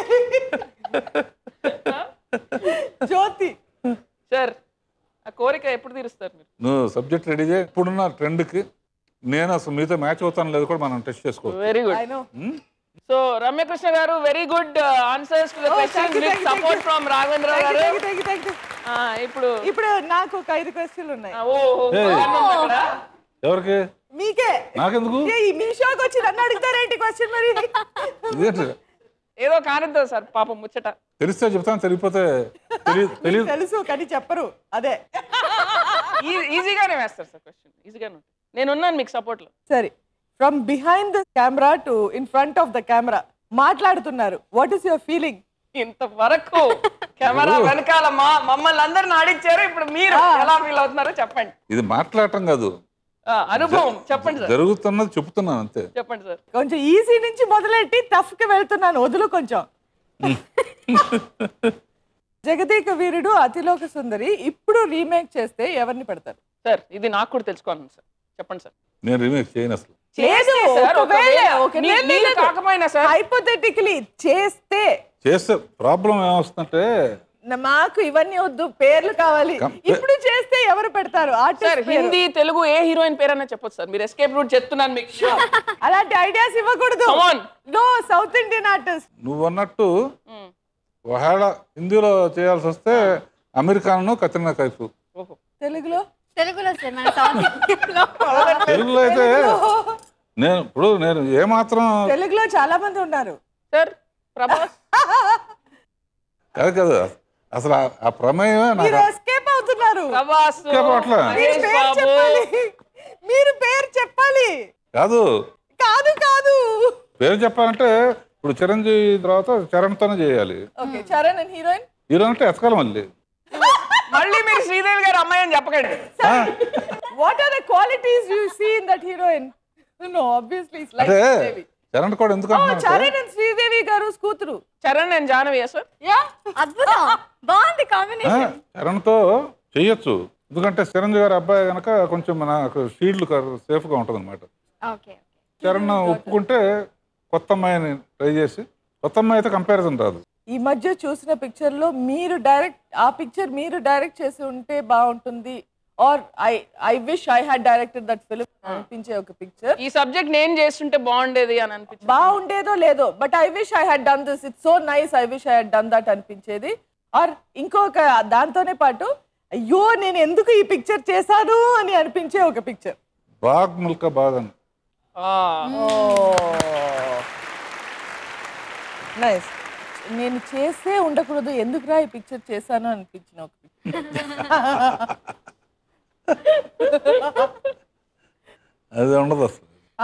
జ్యోతి సార్ ఆ కోరిక ఎప్పుడు తీరుస్తారు మీరు నువ్వు సబ్జెక్ట్ రెడీ చేయి ఇప్పుడున్న ట్రెండ్కి నేను అసలు మీతో మ్యాచ్ అవుతాను లేదు కూడా మనం టెస్ట్ చేసుకోవచ్చు very good I know so Ramya Krishna garu very good answers to the Oh, questions thank you, with thank you, support thank from Raghavendra Rao garu ఆ, ఇప్పుడు ఇప్పుడు నాకు ఒక ఐదు క్వశ్చన్లు ఉన్నాయి ఆ, ఓ ఓ, Hey. బాగుంది అక్కడ. ఎవరికి మీకే నాకెందుకు ఏ, ఈ మీ షోకి వచ్చి నన్ను అడుగుతారేంటి క్వశ్చన్ మరి ఇదేంటి ఏదో కానిద్దాం సార్ పాపం ముచ్చట తెలిస్తే చెప్తాను తెలియకపోతే తెలియదు తెలియదు తెలుసు కానీ చెప్పరు అదే ఈ- ఈజీగానే వేస్తారు సార్ క్వశ్చన్ ఈజీగానే ఉంటుంది నేను ఉన్నాను మీకు సపోర్ట్ లో సరే from behind the camera to in front of the camera మాట్లాడుతున్నారు వాట్ ఈస్ యువర్ ఫీలింగ్ ఇంతవరకు కెమెరా వెనకాల మా మమ్మల్ని అందరిని ఆడిచ్చారు ఇప్పుడు మీరు ఎలా ఫీల్ అవుతున్నారో చెప్పండి ఇది మాట్లాడటం కాదు ఆ, అనుభవం చెప్పండి సార్ జరుగుతున్నది చెప్తున్నాను అంతే చెప్పండి సార్ కొంచెం ఈజీ నుంచి మొదలెట్టి టఫ్ కి వెళ్తున్నాను వదులు కొంచెం జగదేక వీరుడు అతిలోక సుందరి ఇప్పుడు రీమేక్ చేస్తే ఎవరిని పెడతారు సార్ ఇది నాకు కూడా తెలుసుకోవాలి సార్ చెప్పండి సార్ నేను రిమేక్ చేయను అసలు లేదు చేస్తే సార్, ఒకవేళ ఒకవేళ ఒక మీ- మీరు కాకపోయినా సార్ హైపోథెటికలీ చేస్తే చేస్తే ప్రాబ్లం ఏమొస్తుందంటే న- మాకు ఇవన్నీ వద్దు పేర్లు కావాలి కం- ఇప్పుడు చేస్తే ఎవరు పెడతారు సార్ ఆర్టిస్ట్ పేరు. హిందీ తెలుగు ఏ హీరోయిన్ పేరైనా చెప్పొచ్చు సార్ మీరు ఎస్కేప్ రూట్ చెప్తున్నాను మీకు అలాంటి ఐడియాస్ ఇవ్వకూడదు Come on. No south Indian artist నువ్వు అన్నట్టు ఒకవేళ హిందీలో చేయాల్సి వస్తే అమెరికాను కత్రినా కైఫ్ ఓహో తెలుగులో తెలుగులో సార్ మన సౌత్ ఇండియన్లో తెలుగులో అయితే నేను ఇప్పుడు నేను ఏమాత్రం తెలుగులో చాలా మంది ఉన్నారు సార్ ప్రభాస్ కాదు కాదు అసలు ఆ- ఆ ప్రమేయమే మీరు నాకు ఎస్కేప్ అవుతున్నారు ప్రభాస్ Escape అవ్వట్లా. మీరు మహేష్ పేరు బాబు చెప్పాలి మీరు పేరు చెప్పాలి కాదు కాదు కాదు పేరు చెప్పాలంటే ఇప్పుడు చిరంజీవి తర్వాత చరణ్తోనే చేయాలి okay Charan and heroine hero అంటే ఎతకాలి మళ్ళీ మళ్ళీ మీరు శ్రీదేవి గారు అమ్మాయి అని చెప్పకండి ఆ, what are the qualities you see in that heroine no obviously it's like అంటే శ్రీదేవి చరణ్ కూడా ఎందుకు ఓ అంటున్నా చరణ్ అండ్ శ్రీదేవి గారు కూతురు Charan and Janhvi sir yeah అద్భుతం బాగుంది కాంబినేషన్ చరణ్తో చెయ్యొచ్చు ఎందుకంటే చిరంజీవి గారి అబ్బాయి కనుక కొంచెం నాకు షీల్డ్ సేఫ్గా ఉంటుంది అనమాట ఓకే చరణ్ ఒప్పుకుంటే కొత్త అమ్మాయిని ట్రై చేసి కొత్త అమ్మాయి అయితే కంపారిజన్ రాదు ఈ మధ్య చూసిన పిక్చర్ లో మీరు డైరెక్ట్ ఆ పిక్చర్ మీరు డైరెక్ట్ చేసి ఉంటే బాగుంటుంది or I I wish I had directed that film అనిపించే ఒక పిక్చర్ ఈ సబ్జెక్ట్ నేను చేస్తుంటే బాగుండేది అని అనిపించింది బాగుండేదో లేదో but I wish I had done this it's so nice I wish I had done that అనిపించేది ఆర్ ఇంకొక దాంతోనే పాటు అయ్యో నేను ఎందుకు ఈ పిక్చర్ చేశాను అని అనిపించే ఒక పిక్చర్ బాగ్ ముల్క బాదన్ ఆ, నైస్ నేను చేసే ఉండకూడదు ఎందుకురా ఈ పిక్చర్ చేశాను అనిపించిన ఒక అది ఉండదు అసలు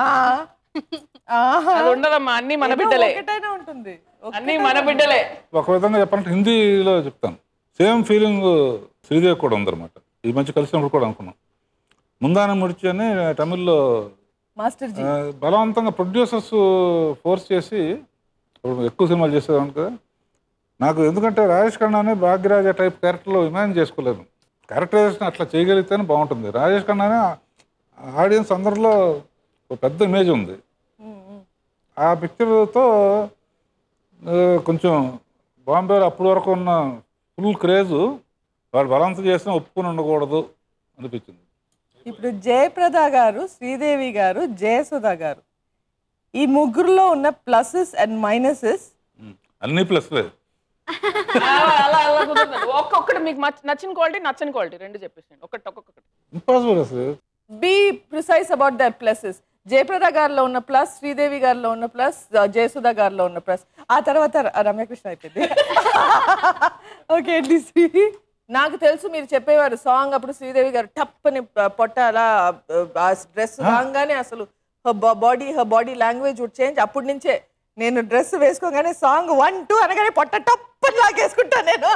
అది ఉండదమ్మా అన్ని మన బిడ్డలే ఒకటైనా ఉంటుంది అన్ని మన బిడ్డలే ఒక విధంగా చెప్పాలంటే హిందీలో చెప్తాను సేమ్ ఫీలింగ్ శ్రీదేవి కూడా ఉందన్నమాట ఈ మధ్య కలిసినప్పుడు కూడా అనుకున్నాం ముందాన ముడిచి అని తమిళ్లో మాస్టర్ జీ ఆ, బలవంతంగా ప్రొడ్యూసర్స్ ఫోర్స్ చేసి ఇప్పుడు ఎక్కువ సినిమాలు చేసేదాను కదా నాకు ఎందుకంటే రాజేష్ ఖన్నానే భాగ్యరాజ టైప్ క్యారెక్టర్లో ఇమాజిన్ చేసుకోలేను క్యారెక్టరైజేషన్ అట్లా చేయగలిగితేనే బాగుంటుంది రాజేష్ ఖన్నానే ఆడియన్స్ అందరిలో ఒక పెద్ద ఇమేజ్ ఉంది ఆ పిక్చర్తో కొంచెం బాంబేలో అప్పటి వరకు ఉన్న ఫుల్ క్రేజ్ వాళ్ళు బలవంతం చేసినా ఒప్పుకొని ఉండకూడదు అనిపించింది ఇప్పుడు జయప్రద గారు శ్రీదేవి గారు జయసుధ గారు ఈ ముగ్గురులో ఉన్న ప్లసెస్ అండ్ మైనసెస్ అన్ని ప్లస్లే అలా అలా అలా కుదరదు ఒక్కొక్కటి మీకు మచ్- నచ్చిన క్వాలిటీ నచ్చని క్వాలిటీ రెండు చెప్పేసి ఒకటి ఒక్కొక్కటి ఇంపాసిబుల్ అసలు be precise about their pluses Jayaprada గారిలో ఉన్న ప్లస్ శ్రీదేవి గారిలో ఉన్న ప్లస్ జయసుధ గారిలో ఉన్న ప్లస్ ఆ తర్వాత ర- రమ్యకృష్ణ అయిపోయింది ఓకే అండి శ్రీ నాకు తెలుసు మీరు చెప్పేవారు సాంగ్ అప్పుడు శ్రీదేవి గారు టప్ అని ప- పొట్ట అలా ఆ డ్రెస్ రాగానే అసలు body her body language would change అప్పటి నుంచే నేను డ్రెస్ వేసుకోగానే సాంగ్ వన్ టూ అనగానే పొట్ట టప్ అని లాగేసుకుంటాను నేను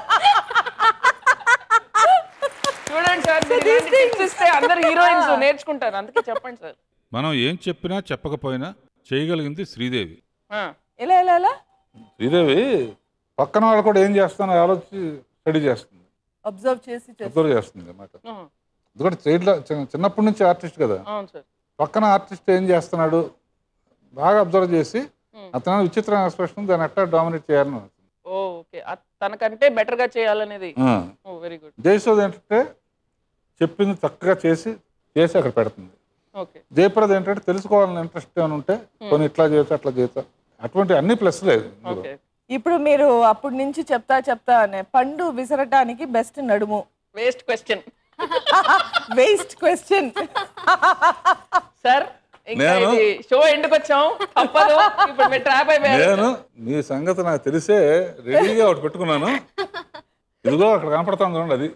చూడండి సార్ మీరు ఇలాంటి tips ఇస్తే అందరు హీరోయిన్స్ నేర్చుకుంటారు అందుకే చెప్పండి సార్ మనం ఏం చెప్పినా చెప్పకపోయినా చేయగలిగింది శ్రీదేవి ఆ, ఎలా ఎలా ఎలా శ్రీదేవి పక్కన వాళ్ళు కూడా ఏం చేస్తానో ఆలోచించి స్టడీ చేస్తుంది అబ్జర్వ్ చేసి చేసి అబ్జర్వ్ చేస్తుంది అన్నమాట ఉహు, ఎందుకంటే చైల్డ్ చిన్నప్పటి నుంచి ఆర్టిస్ట్ కదా అవును సార్ పక్కన ఆర్టిస్ట్ ఏం చేస్తున్నాడు బాగా అబ్జర్వ్ చేసి అతను విచిత్రమైన ఎక్స్ప్రెషన్ దాన్ని ఎట్లా డామినేట్ చేయాలని అనుకుంది. ఓ ఓకే అ- తనకంటే బెటర్ గా చేయాలనేది ఆ. ఓ వెరీ గుడ్ జయసోద్ ఏంటంటే చెప్పింది చక్కగా చేసి చేసి అక్కడ పెడుతుంది ఓకే జయప్రద ఏంటంటే తెలుసుకోవాలని ఇంట్రెస్ట్ ఏమైనా ఉంటే కొన్ని ఇట్లా చేయొచ్చు అట్లా చేయొచ్చు అటువంటి అన్ని ప్లస్ లేదు ఇందులో. ఓకే ఇప్పుడు మీరు అప్పటి నుంచి చెప్తా చెప్తా అనే పండు విసరటానికి బెస్ట్ నడుము waist question waste question sir ఇంకా నేను- ఇది షో ఎందుకు వచ్చాం తప్పదు ఇప్పుడు మీరు ట్రాప్ అయిపోయారు నేను మీ సంగతి నాకు తెలిసే రెడీగా ఒకటి పెట్టుకున్నాను ఇదిగో అక్కడ కనపడతాను చూడండి అది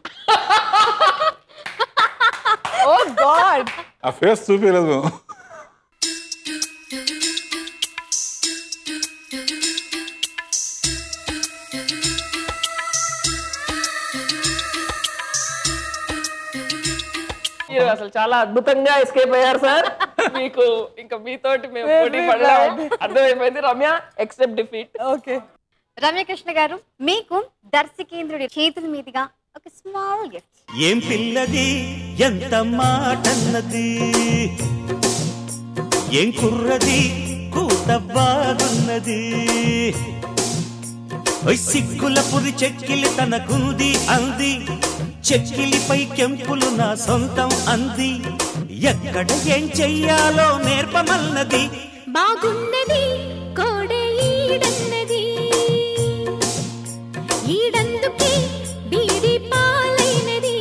ఓ గాడ్ ఆ ఫేస్ చూపించలేదు మీరు అసలు చాలా అద్భుతంగా ఎస్కేప్ అయ్యారు సార్ మీకు ఇంకా మీతోటి మేము Very పోటీ పడలేము bad. అర్థమైపోయింది Ramya except defeat okay Ramya Krishna garu మీకు దర్శకేంద్రుడి చేతుల మీదుగా ఒక స్మాల్ గిఫ్ట్ ఏం పిల్లది ఎంత మాటన్నది ఏం కుర్రది కూత బాగున్నది ఓయ్ సిగ్గుల పురి చెక్కిలి తనకుంది అంది చెక్కిలిపై కెంపులు నా సొంతం అంది ఎక్కడ ఏం చెయ్యాలో నేర్పమన్నది బాగున్నది కోడే ఈడన్నది ఈడందుకే బీడి పాలైనది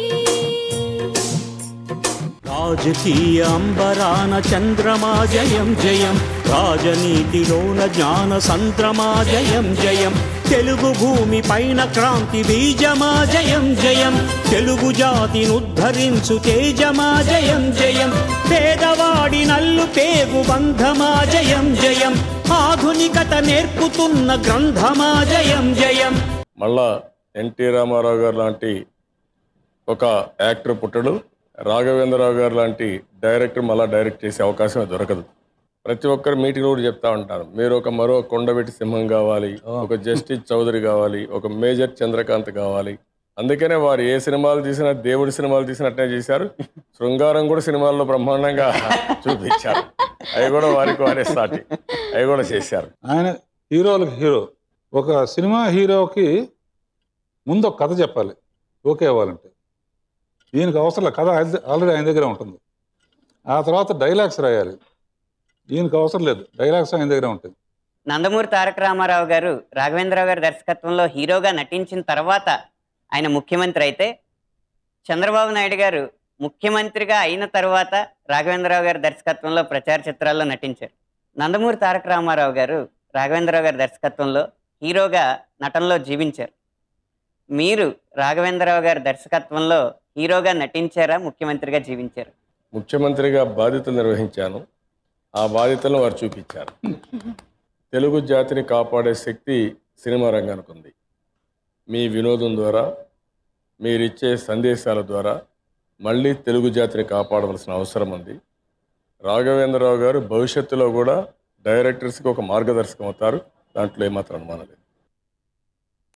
రాజకీయ అంబరాన చంద్రమా జయం జయం రాజనీతిలోన జ్ఞాన సంద్రమా జయం జయం తెలుగు భూమి పైన క్రాంతి బీజమా జయం జయం తెలుగు జాతిని ఉద్ధరించు తేజమా జయం జయం పేదవాడి నల్లు పేగు బంధమా జయం జయం ఆధునికత నేర్పుతున్న గ్రంథమా జయం జయం మళ్ళా ఎన్టీ రామారావు గారు లాంటి ఒక యాక్టర్ పుట్టడు రాఘవేంద్రరావు గారు లాంటి డైరెక్టర్ మళ్ళా డైరెక్ట్ చేసే అవకాశం దొరకదు ప్రతి ఒక్కరు మీటింగ్ కూడా చెప్తా ఉంటారు మీరు ఒక మరో కొండబెట్టి సింహం కావాలి ఒక జస్టిస్ చౌదరి కావాలి ఒక మేజర్ చంద్రకాంత్ కావాలి అందుకనే వారు ఏ సినిమాలు తీసినా దేవుడి సినిమాలు తీసినట్టే చేశారు శృంగారం కూడా సినిమాల్లో బ్రహ్మాండంగా చూపించారు అవి కూడా వారికి వారే సాటి అవి కూడా చేశారు ఆయన హీరోలకు హీరో ఒక సినిమా హీరోకి ముందు ఒక కథ చెప్పాలి ఓకే అవ్వాలంటే ఈయనకి అవసరం లేదు. కథ ఆయన- ఆల్రెడీ ఆయన దగ్గర ఉంటుంది ఆ తర్వాత డైలాగ్స్ రాయాలి ఈయనకి అవసరం లేదు డైలాగ్స్ ఆయన దగ్గర ఉంటుంది నందమూరి తారక రామారావు గారు రాఘవేంద్రరావు గారి దర్శకత్వంలో హీరోగా నటించిన తర్వాత ఆయన ముఖ్యమంత్రి అయితే చంద్రబాబు నాయుడు గారు ముఖ్యమంత్రిగా అయిన తర్వాత రాఘవేంద్రరావు గారి దర్శకత్వంలో ప్రచార చిత్రాల్లో నటించారు నందమూరి తారక రామారావు గారు రాఘవేంద్రరావు గారి దర్శకత్వంలో హీరోగా నటనలో జీవించారు మీరు రాఘవేంద్రరావు గారి దర్శకత్వంలో హీరోగా నటించారా ముఖ్యమంత్రిగా జీవించారు ముఖ్యమంత్రిగా బాధ్యతలు నిర్వహించాను ఆ బాధ్యతలను వారు చూపించారు తెలుగు జాతిని కాపాడే శక్తి సినిమా రంగానికి ఉంది మీ వినోదం ద్వారా మీరిచ్చే సందేశాల ద్వారా మళ్ళీ తెలుగు జాతిని కాపాడవలసిన అవసరం ఉంది రాఘవేంద్రరావు గారు భవిష్యత్తులో కూడా డైరెక్టర్స్కి ఒక మార్గదర్శకం అవుతారు దాంట్లో ఏమాత్రం అనుమానం లేదు